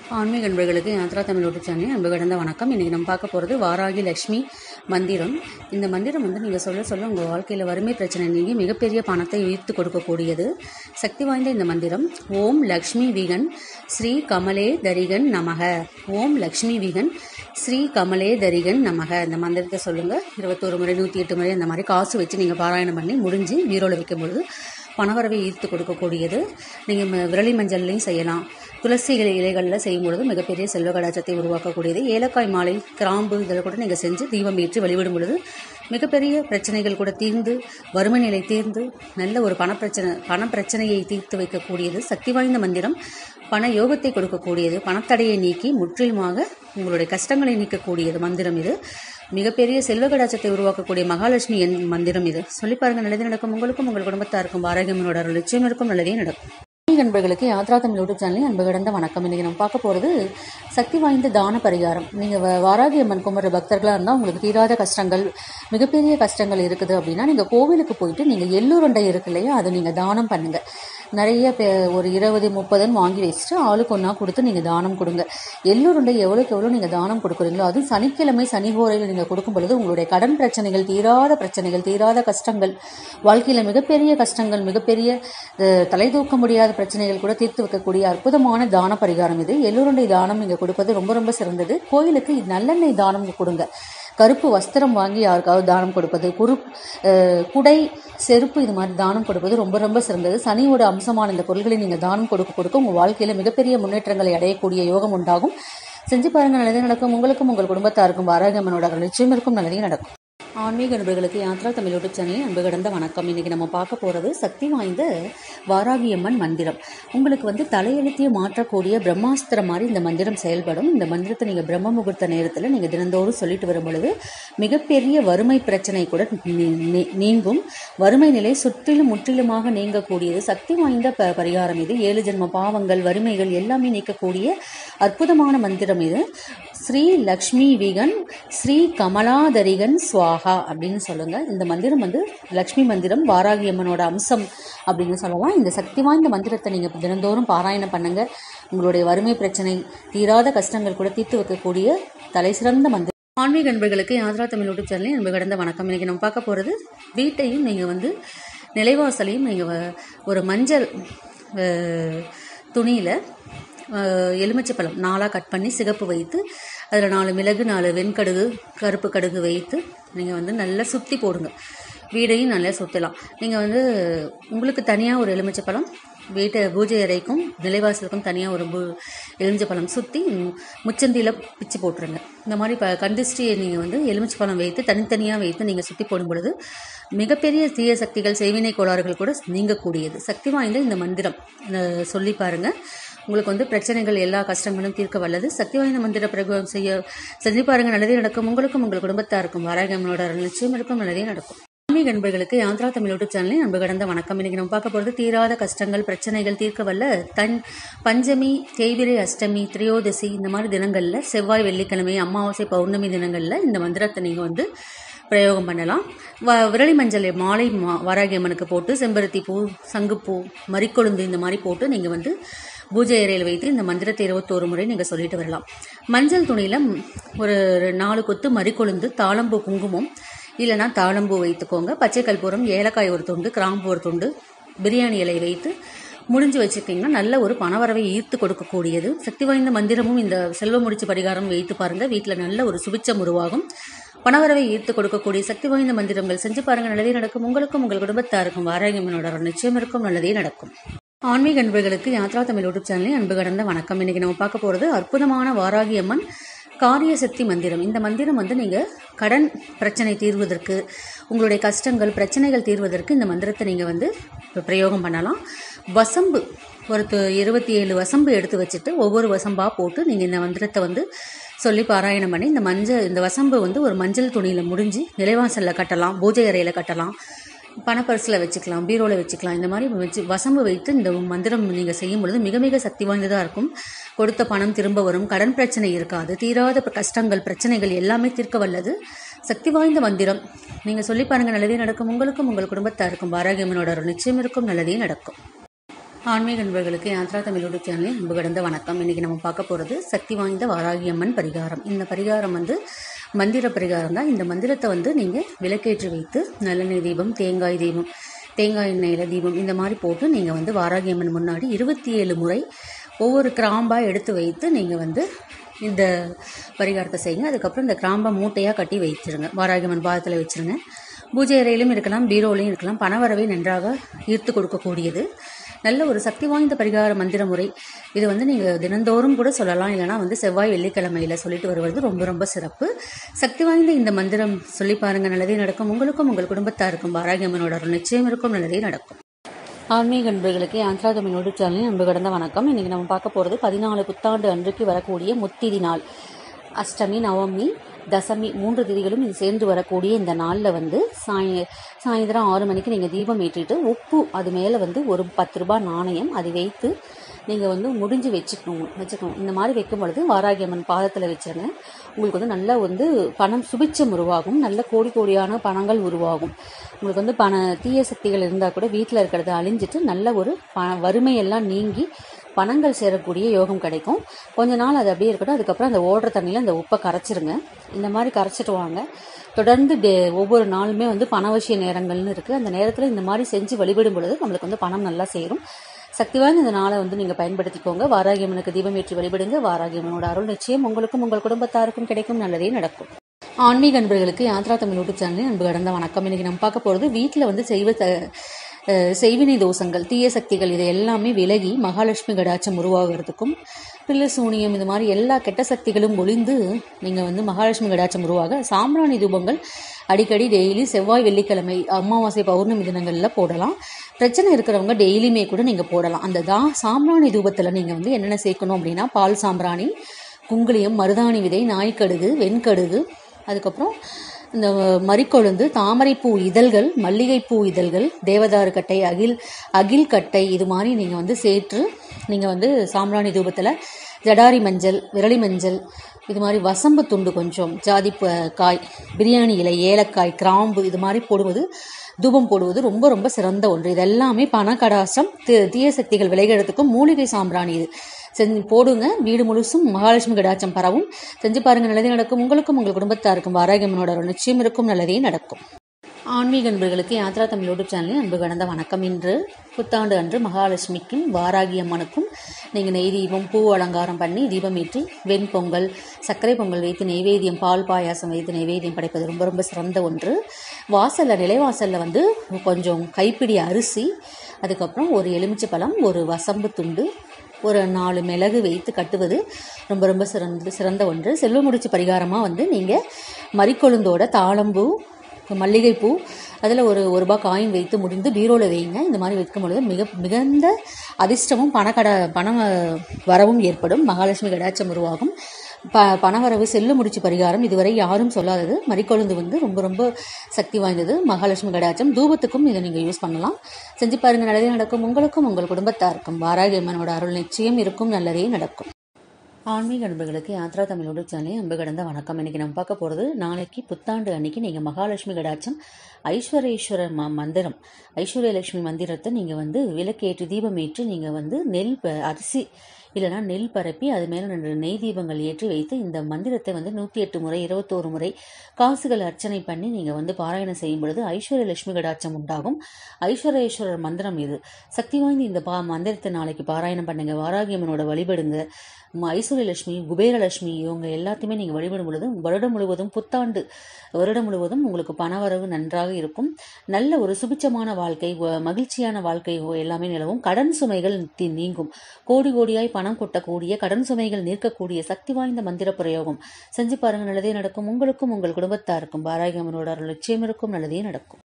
ஆன்மீக நண்பர்களுக்கு Yatra Tamil YouTube channel அன்பு கடந்த வணக்கம் இன்றைக்கி நம்ம பார்க்க போகிறது வாராகி லக்ஷ்மி மந்திரம் இந்த மந்திரம் வந்து நீங்கள் சொல்ல சொல்ல உங்கள் வாழ்க்கையில் வறுமை பிரச்சனை நீங்கி மிகப்பெரிய பணத்தை ஈர்த்து கொடுக்கக்கூடியது சக்தி வாய்ந்த இந்த மந்திரம் ஓம் லக்ஷ்மி விகன் ஸ்ரீ கமலே தரிகன் நமக ஓம் லக்ஷ்மி விகன் ஸ்ரீ கமலே தரிகன் நமக இந்த மந்திரத்தை சொல்லுங்கள் இருபத்தோரு முறை நூற்றி எட்டு முறை அந்த மாதிரி காசு வச்சு நீங்கள் பாராயணம் பண்ணி முடிஞ்சு வீரோவில் வைக்கும் பொழுது பணவரவை ஈர்த்து கொடுக்கக்கூடியது நீங்கள் விரலி மஞ்சள்லையும் செய்யலாம் துளசி இலை இலைகளில் செய்யும் பொழுது மிகப்பெரிய செல்வ கடாச்சத்தை உருவாக்கக்கூடியது ஏலக்காய் மாலை கிராம்பு இதில் கூட நீங்கள் செஞ்சு தீபம் ஏற்றி வழிபடும் பொழுது மிகப்பெரிய பிரச்சனைகள் கூட தீர்ந்து வறுமை நிலை தீர்ந்து நல்ல ஒரு பணப்பிரச்சனை பணப்பிரச்சனையை தீர்த்து வைக்கக்கூடியது சக்தி வாய்ந்த மந்திரம் பண யோகத்தை கொடுக்கக்கூடியது பணத்தடையை நீக்கி முற்றிலுமாக உங்களுடைய கஷ்டங்களை நீக்கக்கூடியது மந்திரம் இது மிகப்பெரிய செல்வ கடாச்சத்தை உருவாக்கக்கூடிய மகாலட்சுமி என் மந்திரம் இது சொல்லி பாருங்க நல்லதே நடக்கும் உங்களுக்கும் உங்கள் குடும்பத்தாருக்கும் ஆரோக்கியமனோட அருள் நிச்சயம் இருக்கும் நல்லதே நடக்கும் நண்பர்களுக்கு யாத்ரா தமிழ் யூடியூப் சேனலில் அன்பு கடந்த வணக்கம் இன்றைக்கி நம்ம பார்க்க போகிறது சக்தி வாய்ந்த தான பரிகாரம் நீங்கள் வாராகி அம்மன் கும்பிட்ற பக்தர்களாக இருந்தால் உங்களுக்கு தீராத கஷ்டங்கள் மிகப்பெரிய கஷ்டங்கள் இருக்குது அப்படின்னா நீங்கள் கோவிலுக்கு போயிட்டு நீங்கள் எள்ளுருண்டை இருக்கு இல்லையா அதை நீங்கள் தானம் பண்ணுங்கள் நிறைய பே ஒரு இருபது முப்பதுன்னு வாங்கி வச்சுட்டு ஆளுக்கு ஒன்றா கொடுத்து நீங்கள் தானம் கொடுங்க எள்ளுருண்டை எவ்வளோக்கு எவ்வளோ நீங்கள் தானம் கொடுக்குறீங்களோ அதுவும் சனிக்கிழமை சனி ஹோரையில் நீங்கள் கொடுக்கும் பொழுது உங்களுடைய கடன் பிரச்சனைகள் தீராத பிரச்சனைகள் தீராத கஷ்டங்கள் வாழ்க்கையில் மிகப்பெரிய கஷ்டங்கள் மிகப்பெரிய தலை தூக்க முடியாத பிரச்சனைகள் கூட தீர்த்து வைக்கக்கூடிய அற்புதமான தான பரிகாரம் இது எள்ளுருண்டை தானம் நீங்கள் கொடுப்பது ரொம்ப ரொம்ப சிறந்தது கோயிலுக்கு நல்லெண்ணெய் தானம் கொடுங்க கருப்பு வஸ்திரம் வாங்கி யாருக்காவது தானம் கொடுப்பது குரு குடை செருப்பு இது மாதிரி தானம் கொடுப்பது ரொம்ப ரொம்ப சிறந்தது சனியோட அம்சமான இந்த பொருட்களை நீங்கள் தானம் கொடுக்க கொடுக்க உங்கள் வாழ்க்கையில் மிகப்பெரிய முன்னேற்றங்களை அடையக்கூடிய யோகம் உண்டாகும் செஞ்சு பாருங்கள் நல்லதே நடக்கும் உங்களுக்கும் உங்கள் குடும்பத்தாருக்கும் ஆரோக்கியமனோட நிச்சயம் இருக்கும் நல்லதே நடக்கும் ஆன்மீக நண்பர்களுக்கு யாத்ரா தமிழ் யூடியூப் சேனலில் அன்பு கடந்த வணக்கம் இன்றைக்கி நம்ம பார்க்க போகிறது சக்தி வாய்ந்த வாராகியம்மன் மந்திரம் உங்களுக்கு வந்து தலையெழுத்திய மாற்றக்கூடிய பிரம்மாஸ்திரம் மாதிரி இந்த மந்திரம் செயல்படும் இந்த மந்திரத்தை நீங்கள் பிரம்ம முகூர்த்த நேரத்தில் நீங்கள் தினந்தோறும் சொல்லிட்டு வரும் பொழுது மிகப்பெரிய வறுமை பிரச்சனை கூட நீங்கும் வறுமை நிலை சுற்றிலும் முற்றிலுமாக நீங்கக்கூடியது சக்தி வாய்ந்த ப பரிகாரம் இது ஏழு ஜென்ம பாவங்கள் வறுமைகள் எல்லாமே நீக்கக்கூடிய அற்புதமான மந்திரம் இது ஸ்ரீ லக்ஷ்மி விகன் ஸ்ரீ கமலாதரிகன் சுவாகா அப்படின்னு சொல்லுங்க இந்த மந்திரம் வந்து லக்ஷ்மி மந்திரம் வாராகி அம்மனோட அம்சம் அப்படின்னு சொல்லலாம் இந்த சக்தி வாய்ந்த மந்திரத்தை நீங்கள் தினந்தோறும் பாராயணம் பண்ணுங்க உங்களுடைய வறுமை பிரச்சனை தீராத கஷ்டங்கள் கூட தீர்த்து வைக்கக்கூடிய தலை சிறந்த மந்திரம் ஆன்மீக நண்பர்களுக்கு யாத்ரா தமிழ் யூடியூப் சேனலில் அன்பு கடந்த வணக்கம் இன்னைக்கு நம்ம பார்க்க போகிறது வீட்டையும் நீங்கள் வந்து நிலைவாசலையும் நீங்கள் ஒரு மஞ்சள் துணியில் எலுமிச்சப்பழம் நாலாக கட் பண்ணி சிகப்பு வைத்து அதில் நாலு மிளகு நாலு வெண்கடுகு கருப்பு கடுகு வைத்து நீங்கள் வந்து நல்லா சுற்றி போடுங்க வீடையும் நல்லா சுற்றலாம் நீங்கள் வந்து உங்களுக்கு தனியாக ஒரு எலுமிச்சப்பழம் வீட்டை பூஜை அறைக்கும் நிலைவாசலுக்கும் தனியாக ஒரு பூ எலுமிச்சப்பழம் சுற்றி முச்சந்தியில் பிச்சு போட்டுருங்க இந்த மாதிரி இப்போ கந்திஷ்டியை நீங்கள் வந்து எலுமிச்சப்பழம் வைத்து தனித்தனியாக வைத்து நீங்கள் சுற்றி போடும் பொழுது மிகப்பெரிய தீய சக்திகள் செய்வினை கோளாறுகள் கூட நீங்கக்கூடியது சக்தி வாய்ந்த இந்த மந்திரம் சொல்லி பாருங்கள் உங்களுக்கு வந்து பிரச்சனைகள் எல்லா கஷ்டங்களும் தீர்க்க வல்லது சக்தி வாய்ந்த மந்திர பிரயோகம் செய்ய செஞ்சு பாருங்க நல்லதே நடக்கும் உங்களுக்கும் உங்கள் குடும்பத்தாருக்கும் வாராகமனோட நிச்சயம் இருக்கும் நல்லதே நடக்கும் ஆன்மீக நண்பர்களுக்கு யாத்ரா தமிழ் யூடியூப் சேனலில் நம்ப கடந்த வணக்கம் இன்னைக்கு நம்ம பார்க்க போகிறது தீராத கஷ்டங்கள் பிரச்சனைகள் தீர்க்க வல்ல தன் பஞ்சமி தேய்பிரை அஷ்டமி திரையோதசி இந்த மாதிரி தினங்களில் செவ்வாய் வெள்ளிக்கிழமை அமாவாசை பௌர்ணமி தினங்களில் இந்த மந்திரத்தை நீங்கள் வந்து பிரயோகம் பண்ணலாம் வ விரலி மஞ்சள் மாலை மா வாராகி அம்மனுக்கு போட்டு செம்பருத்தி பூ சங்குப்பூ மறிக்கொழுந்து இந்த மாதிரி போட்டு நீங்கள் வந்து பூஜை அறையில் வைத்து இந்த மந்திரத்தை இருபத்தோரு முறை நீங்கள் சொல்லிட்டு வரலாம் மஞ்சள் துணியில் ஒரு நாலு கொத்து மறிக்கொழுந்து தாளம்பூ குங்குமம் இல்லைனா தாளம்பூ வைத்துக்கோங்க பச்சை கற்பூரம் ஏலக்காய் ஒரு துண்டு கிராம்பு ஒரு துண்டு பிரியாணி இலை வைத்து முடிஞ்சு வச்சுருக்கீங்கன்னா நல்ல ஒரு பணவரவை ஈர்த்து கொடுக்கக்கூடியது சக்தி வாய்ந்த மந்திரமும் இந்த செல்வ முடிச்சு பரிகாரம் வைத்து பாருங்கள் வீட்டில் நல்ல ஒரு சுபிச்சம் உருவாகும் பணவரவை ஈர்த்து கொடுக்கக்கூடிய சக்தி வாய்ந்த மந்திரங்கள் செஞ்சு பாருங்கள் நல்லதே நடக்கும் உங்களுக்கும் உங்கள் குடும்பத்தாருக்கும் வாராகியம்மனோட நிச்சயம் இருக்கும் நல்லதே நடக்கும் ஆன்மீக அன்பர்களுக்கு யாத்ரா தமிழ் யூடியூப் சேனலில் அன்பு கடந்த வணக்கம் இன்னைக்கு நம்ம பார்க்க போகிறது அற்புதமான வாராகி அம்மன் காரிய சக்தி மந்திரம் இந்த மந்திரம் வந்து நீங்கள் கடன் பிரச்சனை தீர்வதற்கு உங்களுடைய கஷ்டங்கள் பிரச்சனைகள் தீர்வதற்கு இந்த மந்திரத்தை நீங்கள் வந்து பிரயோகம் பண்ணலாம் வசம்பு ஒரு இருபத்தி ஏழு வசம்பு எடுத்து வச்சுட்டு ஒவ்வொரு வசம்பாக போட்டு நீங்கள் இந்த மந்திரத்தை வந்து சொல்லி பாராயணம் பண்ணி இந்த மஞ்சள் இந்த வசம்பு வந்து ஒரு மஞ்சள் துணியில் முடிஞ்சு நிலைவாசலில் கட்டலாம் பூஜை அறையில் கட்டலாம் பணப்பரிசில் வச்சுக்கலாம் பீரோவில் வச்சுக்கலாம் இந்த மாதிரி வச்சு வசம்பு வைத்து இந்த மந்திரம் நீங்கள் செய்யும் பொழுது மிக மிக சக்தி வாய்ந்ததாக இருக்கும் கொடுத்த பணம் திரும்ப வரும் கடன் பிரச்சனை இருக்காது தீராத கஷ்டங்கள் பிரச்சனைகள் எல்லாமே தீர்க்க வல்லது சக்தி வாய்ந்த மந்திரம் நீங்கள் சொல்லி பாருங்கள் நல்லதே நடக்கும் உங்களுக்கும் உங்கள் குடும்பத்தாருக்கும் பாராகியமனோட ஒரு நிச்சயம் இருக்கும் நல்லதே நடக்கும் ஆன்மீக நண்பர்களுக்கு யாத்ரா தமிழ் யூடியூப் சேனலில் அன்பு கடந்த வணக்கம் இன்றைக்கி நம்ம பார்க்க போகிறது சக்தி வாய்ந்த வாராகி அம்மன் பரிகாரம் இந்த பரிகாரம் வந்து மந்திர பரிகாரம் தான் இந்த மந்திரத்தை வந்து நீங்கள் விளக்கேற்றி வைத்து நல்லெண்ணெய் தீபம் தேங்காய் தீபம் தேங்காய் எண்ணெயில் தீபம் இந்த மாதிரி போட்டு நீங்கள் வந்து வாராகி அம்மன் முன்னாடி இருபத்தி ஏழு முறை ஒவ்வொரு கிராம்பாக எடுத்து வைத்து நீங்கள் வந்து இந்த பரிகாரத்தை செய்யுங்க அதுக்கப்புறம் இந்த கிராம்பை மூட்டையாக கட்டி வச்சிருங்க வாராகி அம்மன் பாதத்தில் வச்சுருங்க பூஜை அறையிலும் இருக்கலாம் பீரோலையும் இருக்கலாம் பணவரவை நன்றாக ஈர்த்து கொடுக்கக்கூடியது நல்ல ஒரு சக்தி வாய்ந்த பரிகார மந்திர முறை இது வந்து நீங்கள் தினந்தோறும் கூட சொல்லலாம் இல்லைனா வந்து செவ்வாய் வெள்ளிக்கிழமையில் சொல்லிட்டு வருவது ரொம்ப ரொம்ப சிறப்பு சக்தி வாய்ந்த இந்த மந்திரம் சொல்லி பாருங்கள் நல்லதே நடக்கும் உங்களுக்கும் உங்கள் குடும்பத்தாருக்கும் பாராகியம்மனோட அருள் நிச்சயம் இருக்கும் நல்லதே நடக்கும் ஆன்மீக அன்பர்களுக்கு ஆந்திரா தமிழோடு சேனலில் அன்பு கடந்த வணக்கம் இன்றைக்கி நம்ம பார்க்க போகிறது பதினாலு புத்தாண்டு அன்றைக்கு வரக்கூடிய முத்திதி நாள் அஷ்டமி நவமி தசமி மூன்று திதிகளும் இது சேர்ந்து வரக்கூடிய இந்த நாளில் வந்து சாய சாயந்தரம் ஆறு மணிக்கு நீங்கள் தீபம் ஏற்றிட்டு உப்பு அது மேலே வந்து ஒரு பத்து ரூபாய் நாணயம் அதை வைத்து நீங்கள் வந்து முடிஞ்சு வச்சுக்கணும் வச்சுக்கணும் இந்த மாதிரி வைக்கும் பொழுது வாராகி அம்மன் பாதத்தில் வச்சுருங்க உங்களுக்கு வந்து நல்ல வந்து பணம் சுபிச்சம் உருவாகும் நல்ல கோடி கோடியான பணங்கள் உருவாகும் உங்களுக்கு வந்து பண தீய சக்திகள் இருந்தால் கூட வீட்டில் இருக்கிறத அழிஞ்சிட்டு நல்ல ஒரு ப வறுமையெல்லாம் நீங்கி பணங்கள் சேரக்கூடிய யோகம் கிடைக்கும் கொஞ்ச நாள் அது அப்படியே இருக்கட்டும் அதுக்கப்புறம் அந்த ஓடுற தண்ணியில் அந்த உப்பை கரைச்சிருங்க இந்த மாதிரி கரைச்சிட்டு வாங்க தொடர்ந்து டே ஒவ்வொரு நாளுமே வந்து பணவசிய நேரங்கள்னு இருக்குது அந்த நேரத்தில் இந்த மாதிரி செஞ்சு வழிபடும் பொழுது நம்மளுக்கு வந்து பணம் நல்லா சேரும் சக்தி வாய்ந்த இந்த நாளை வந்து நீங்கள் பயன்படுத்திக்கோங்க வாராகியம்மனுக்கு தீபம் ஏற்றி வழிபடுங்க வாராகியம்மனோட அருள் நிச்சயம் உங்களுக்கும் உங்கள் குடும்பத்தாருக்கும் கிடைக்கும் நல்லதே நடக்கும் ஆன்மீக அன்பர்களுக்கு யாத்ரா தமிழ் யூடியூப் சேனலில் அன்பு கடந்த வணக்கம் இன்னைக்கு நம்ம பார்க்க போகிறது வீட்டில் வந்து செய்வ த செய்வினை தோஷங்கள் தீய சக்திகள் இது எல்லாமே விலகி மகாலட்சுமி கடாச்சம் உருவாகிறதுக்கும் பிள்ளை சூனியம் இது மாதிரி எல்லா கெட்ட சக்திகளும் ஒளிந்து நீங்கள் வந்து மகாலட்சுமி கடாச்சம் உருவாக சாம்பிராணி தூபங்கள் அடிக்கடி டெய்லி செவ்வாய் வெள்ளிக்கிழமை அமாவாசை பௌர்ணமி தினங்களில் போடலாம் பிரச்சனை இருக்கிறவங்க டெய்லியுமே கூட நீங்கள் போடலாம் அந்த தா சாம்பிராணி தூபத்தில் நீங்கள் வந்து என்னென்ன சேர்க்கணும் அப்படின்னா பால் சாம்பிராணி குங்குளியம் மருதாணி விதை நாய்க்கடுகு வெண்கடுகு அதுக்கப்புறம் இந்த மறிக்கொழுந்து தாமரைப்பூ இதழ்கள் மல்லிகைப்பூ இதழ்கள் தேவதாரு கட்டை அகில் அகில் கட்டை இது மாதிரி நீங்கள் வந்து சேர்த்து நீங்கள் வந்து சாம்பிராணி தூபத்தில் ஜடாரி மஞ்சள் விரலி மஞ்சள் இது மாதிரி வசம்பு துண்டு கொஞ்சம் ஜாதி காய் பிரியாணி இலை ஏலக்காய் கிராம்பு இது மாதிரி போடுவது தூபம் போடுவது ரொம்ப ரொம்ப சிறந்த ஒன்று இது எல்லாமே பணக்கடாசம் தீய சக்திகள் விளைகிறதுக்கும் மூலிகை சாம்பிராணி இது செஞ்சு போடுங்க வீடு முழுசும் மகாலட்சுமி கடாச்சம் பரவும் செஞ்சு பாருங்க நல்லதே நடக்கும் உங்களுக்கும் உங்கள் குடும்பத்தாருக்கும் வாராகியம்மனோட நிச்சயம் இருக்கும் நல்லதே நடக்கும் ஆன்மீக அன்பர்களுக்கு யாத்ரா தமிழ் யூடியூப் சேனலில் அன்பு கடந்த வணக்கம் இன்று புத்தாண்டு அன்று மகாலட்சுமிக்கும் வாராகி அம்மனுக்கும் நீங்கள் நெய் தீபம் பூ அலங்காரம் பண்ணி தீபம் ஏற்றி வெண்பொங்கல் சர்க்கரை பொங்கல் வைத்து நெய்வேத்தியம் பால் பாயாசம் வைத்து நெய்வேத்தியம் படைப்பது ரொம்ப ரொம்ப சிறந்த ஒன்று வாசலில் நிலைவாசலில் வந்து கொஞ்சம் கைப்பிடி அரிசி அதுக்கப்புறம் ஒரு எலுமிச்சை பழம் ஒரு வசம்பு துண்டு ஒரு நாலு மிளகு வைத்து கட்டுவது ரொம்ப ரொம்ப சிறந்த சிறந்த ஒன்று செல்வ முடிச்சு பரிகாரமாக வந்து நீங்கள் மறிக்கொழுந்தோட தாளம்பூ மல்லிகைப்பூ அதில் ஒரு ஒரு ரூபாய் காயின் வைத்து முடிந்து பீரோவில் வைங்க இந்த மாதிரி வைக்கும் பொழுது மிக மிகுந்த அதிர்ஷ்டமும் பணக்கட பண வரவும் ஏற்படும் மகாலட்சுமி கடாச்சம் உருவாகும் ப பணவரவு செல்லு முடிச்சு பரிகாரம் இதுவரை யாரும் சொல்லாதது மறிக்கொழுந்து வந்து ரொம்ப ரொம்ப சக்தி வாய்ந்தது மகாலட்சுமி கடாச்சம் தூபத்துக்கும் இதை நீங்கள் யூஸ் பண்ணலாம் செஞ்சு பாருங்கள் நல்லதே நடக்கும் உங்களுக்கும் உங்கள் குடும்பத்தாருக்கும் வாராகி அம்மனோட அருள் நிச்சயம் இருக்கும் நல்லதே நடக்கும் ஆன்மீக நண்பர்களுக்கு யாத்ரா தமிழோட சேனலே அன்பு கடந்த வணக்கம் இன்னைக்கு நம்ம பார்க்க போகிறது நாளைக்கு புத்தாண்டு அன்னைக்கு நீங்கள் மகாலட்சுமி கடாச்சம் ஐஸ்வரேஸ்வரர் ம மந்திரம் ஐஸ்வர்யலட்சுமி மந்திரத்தை நீங்கள் வந்து விளக்கேற்றி தீபம் ஏற்றி நீங்கள் வந்து நெல் அரிசி இல்லைனா நெல் பரப்பி அது மேலே ரெண்டு நெய் தீபங்கள் ஏற்றி வைத்து இந்த மந்திரத்தை வந்து நூற்றி எட்டு முறை இருபத்தோரு முறை காசுகள் அர்ச்சனை பண்ணி நீங்கள் வந்து பாராயணம் செய்யும் பொழுது ஐஸ்வர்ய லட்சுமி கடாச்சம் உண்டாகும் ஐஸ்வரேஸ்வரர் மந்திரம் இது சக்தி வாய்ந்த இந்த பா மந்திரத்தை நாளைக்கு பாராயணம் பண்ணுங்க வாராகியம்மனோட வழிபடுங்க ஐஸ்வர்யலட்சுமி குபேரலட்சுமி இவங்க எல்லாத்தையுமே நீங்கள் வழிபடும் பொழுது வருடம் முழுவதும் புத்தாண்டு வருடம் முழுவதும் உங்களுக்கு பணவரவு நன்றாக இருக்கும் நல்ல ஒரு சுபிச்சமான வாழ்க்கை மகிழ்ச்சியான வாழ்க்கை எல்லாமே நிலவும் கடன் சுமைகள் நீங்கும் கோடி கோடியாய் பணம் கொட்டக்கூடிய கடன் சுமைகள் நீர்க்கக்கூடிய சக்தி வாய்ந்த மந்திர பிரயோகம் செஞ்சு பாருங்க நல்லதே நடக்கும் உங்களுக்கும் உங்கள் குடும்பத்தாருக்கும் பாராகி அம்மனோட நிச்சயம் இருக்கும் நல்லதே நடக்கும்